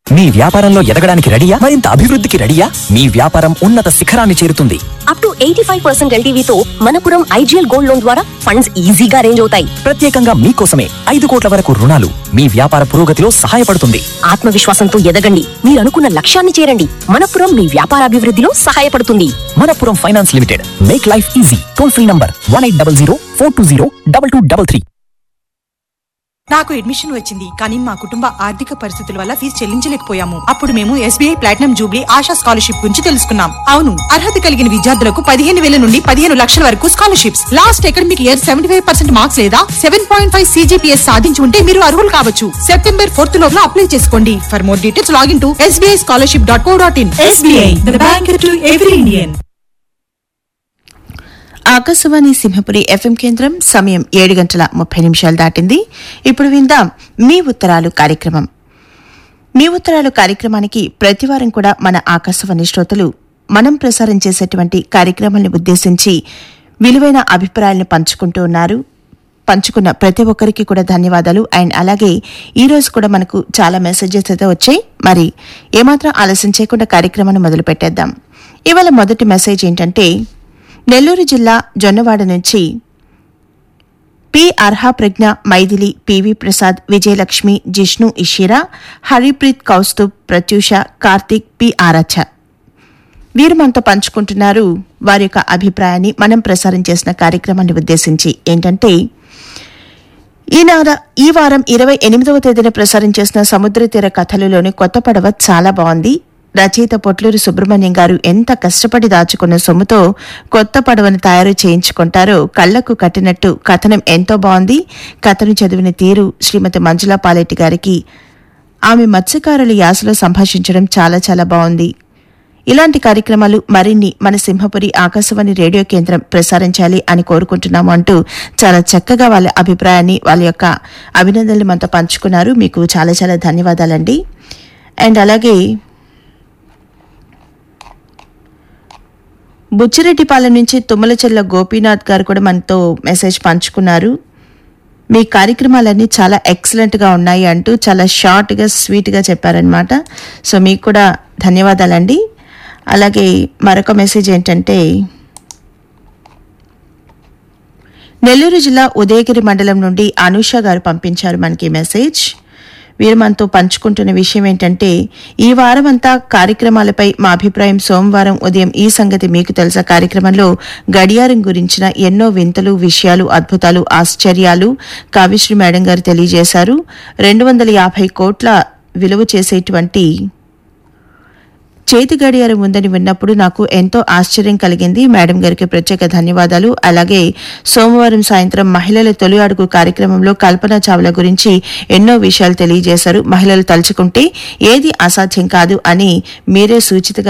మీ వ్యాపారంలో ఎదగడానికి రెడీయా మరింత అభివృద్ధికి రెడీయా మీ వ్యాపారం ఉన్నత శిఖరాన్ని చేరుతుంది up to eighty five percent ఎల్టీవీతో మనపురం ఐజీఎల్ గోల్డ్ లోన్ ద్వారా ఫండ్స్ ఈజీగా అరేంజ్ అవుతాయి ప్రత్యేకంగా మీకోసమే ఐదు కోట్ల వరకు రుణాలు మీ వ్యాపార పురోగతిలో సహాయపడుతుంది ఆత్మవిశ్వాసంతో ఎదగండి మీరు అనుకున్న లక్ష్యాన్ని చేరండి మనపురం మీ వ్యాపారాభివృద్ధిలో సహాయపడుతుంది Manappuram finance limited make life easy toll free number one eight double zero four two zero double two double three నాకు అడ్మిషన్ వచ్చింది కానీ మా కుటుంబ ఆర్థిక పరిస్థితుల వల్ల ఫీజు చెల్లించలేకపోయాము అప్పుడు మేము SBI platinum jubilee Asha scholarship గురించి తెలుసుకున్నాం అవును అర్హత కలిగిన విద్యార్థులకు పదిహేను వేల నుండి పదిహేను లక్షల వరకు scholarships last academic year seventy five percent marks లేదా సెవెన్ పాయింట్ ఫైవ్ సీజీపీఎస్ సాధించి ఉంటే మీరు అర్హులు కావచ్చు సెప్టెంబర్ ఫోర్త్ లోపల అప్లై చేసుకోండి for more details login to SBI scholarship dot co dot in SBI bank to every Indian Akashvani Simhapuri FM కేంద్రం సమయం ఏడు గంటల ముప్పై నిమిషాలు దాటింది ఇప్పుడు విందాం మీ ఉత్తరాలు కార్యక్రమం మీ ఉత్తరాలు కార్యక్రమానికి ప్రతివారం కూడా మన ఆకాశవాణి శ్రోతలు మనం ప్రసారం చేసేటువంటి కార్యక్రమాలను ఉద్దేశించి విలువైన అభిప్రాయాలను పంచుకుంటూ ఉన్నారు పంచుకున్న ప్రతి ఒక్కరికి కూడా ధన్యవాదాలు అండ్ అలాగే ఈ రోజు కూడా మనకు చాలా మెసేజెస్ అయితే వచ్చాయి మరి ఏమాత్రం ఆలస్యం చేయకుండా కార్యక్రమాన్ని మొదలు పెట్టేద్దాం ఇవాళ మొదటి మెసేజ్ ఏంటంటే నెల్లూరు జిల్లా జొన్నవాడ నుంచి P Arha Pragya Maithili P V Prasad Vijayalakshmi Jishnu Ishira Haripreet Kaustubh Pratyusha Karthik P ఆరాచ వీరు మనతో పంచుకుంటున్నారు వారి యొక్క అభిప్రాయాన్ని మనం ప్రసారం చేసిన కార్యక్రమాన్ని ఉద్దేశించి ఏంటంటే ఈనాడ ఈ వారం ఇరవై ఎనిమిదవ తేదీన ప్రసారం చేసిన సముద్ర తీర కథలలోని కొత్త పడవ చాలా బాగుంది రచయిత పొట్లూరు సుబ్రహ్మణ్యం గారు ఎంత కష్టపడి దాచుకున్న సొమ్ముతో కొత్త పడవను తయారు చేయించుకుంటారో కళ్లకు కట్టినట్టు కథనం ఎంతో బాగుంది కథను చదివిన తీరు శ్రీమతి మంజులా పాలెట్టి గారికి ఆమె మత్స్యకారుల యాసలో సంభాషించడం చాలా చాలా బాగుంది ఇలాంటి కార్యక్రమాలు మరిన్ని మన సింహపురి ఆకాశవాణి రేడియో కేంద్రం ప్రసారించాలి అని కోరుకుంటున్నాము అంటూ చాలా చక్కగా వాళ్ళ అభిప్రాయాన్ని వాళ్ళ యొక్క అభినందనలు మనతో పంచుకున్నారు మీకు చాలా చాలా ధన్యవాదాలండి అండ్ అలాగే బుచ్చిరెడ్డిపాలెం నుంచి తుమ్మలచెల్ల గోపీనాథ్ గారు కూడా మనతో మెసేజ్ పంచుకున్నారు మీ కార్యక్రమాలన్నీ చాలా ఎక్సలెంట్గా ఉన్నాయి అంటూ చాలా షార్ట్గా స్వీట్గా చెప్పారనమాట సో మీకు కూడా ధన్యవాదాలండి అలాగే మరొక మెసేజ్ ఏంటంటే నెల్లూరు జిల్లా ఉదయగిరి మండలం నుండి అనూష గారు పంపించారు మనకి ఈ మెసేజ్ వీరు మనతో పంచుకుంటున్న విషయం ఏంటంటే ఈ వారం అంతా కార్యక్రమాలపై మా అభిప్రాయం సోమవారం ఉదయం ఈ సంగతి మీకు తెలుసా కార్యక్రమంలో గడియారం గురించిన ఎన్నో వింతలు విషయాలు అద్భుతాలు ఆశ్చర్యాలు కావ్యశ్రీ మేడం గారు తెలియజేశారు రెండు వందల యాభై కోట్ల విలువ చేసేటువంటి చేతి గడియారం ఉందని విన్నప్పుడు నాకు ఎంతో ఆశ్చర్యం కలిగింది మేడం గారికి ప్రత్యేక ధన్యవాదాలు అలాగే సోమవారం సాయంత్రం మహిళల తొలి అడుగు కార్యక్రమంలో కల్పన చావ్లా గురించి ఎన్నో విషయాలు తెలియజేశారు మహిళలు తలుచుకుంటే ఏది అసాధ్యం కాదు అని మీరే సూచితగా